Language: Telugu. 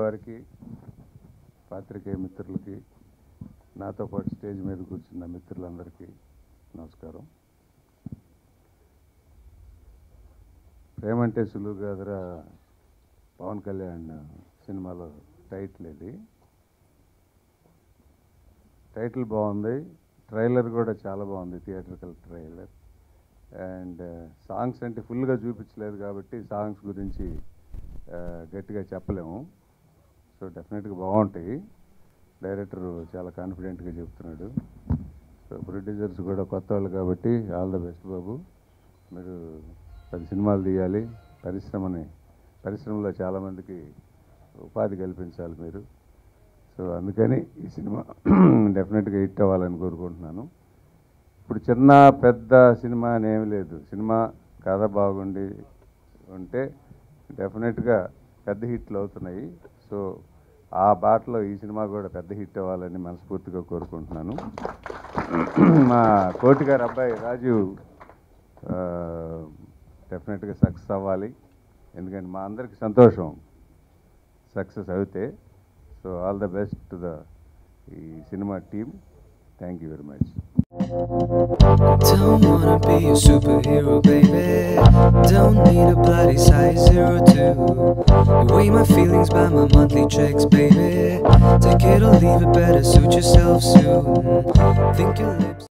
వారికి పాత్రికేయ మిత్రులకి నాతో పాటు స్టేజ్ మీద కూర్చున్న మిత్రులందరికీ నమస్కారం ప్రేమంటే సులువు కాదురా పవన్ కళ్యాణ్ సినిమాలో టైటిల్ ఇది టైటిల్ బాగుంది ట్రైలర్ కూడా చాలా బాగుంది థియేటర్కల్ ట్రైలర్ అండ్ సాంగ్స్ అంటే ఫుల్గా చూపించలేదు కాబట్టి సాంగ్స్ గురించి ఆ, గట్టిగా చెప్పలేము సో డెఫినెట్గా బాగుంటాయి డైరెక్టర్ చాలా కాన్ఫిడెంట్గా చెప్తున్నాడు సో ప్రొడ్యూసర్స్ కూడా కొత్త వాళ్ళు కాబట్టి ఆల్ ద బెస్ట్ బాబు మీరు పది సినిమాలు తీయాలి పరిశ్రమని పరిశ్రమలో చాలామందికి ఉపాధి కల్పించాలి మీరు సో అందుకని ఈ సినిమా డెఫినెట్గా హిట్ అవ్వాలని కోరుకుంటున్నాను ఇప్పుడు చిన్న పెద్ద సినిమా అని ఏమీ లేదు సినిమా కథ బాగుండి ఉంటే డెఫినెట్గా పెద్ద హిట్లు అవుతున్నాయి సో ఆ బాటలో ఈ సినిమా కూడా పెద్ద హిట్ అవ్వాలని మనస్ఫూర్తిగా కోరుకుంటున్నాను మా కోటి గారి అబ్బాయి రాజీవ్ డెఫినెట్గా సక్సెస్ అవ్వాలి ఎందుకంటే మా అందరికి సంతోషం సక్సెస్ అవుతే so all the best to the ఈ సినిమా team thank you very much Don't wanna be a superhero, baby. Don't need a bloody size zero two. You weigh my feelings by my monthly checks, baby. Take it or leave it, better suit yourself soon. Think your lips.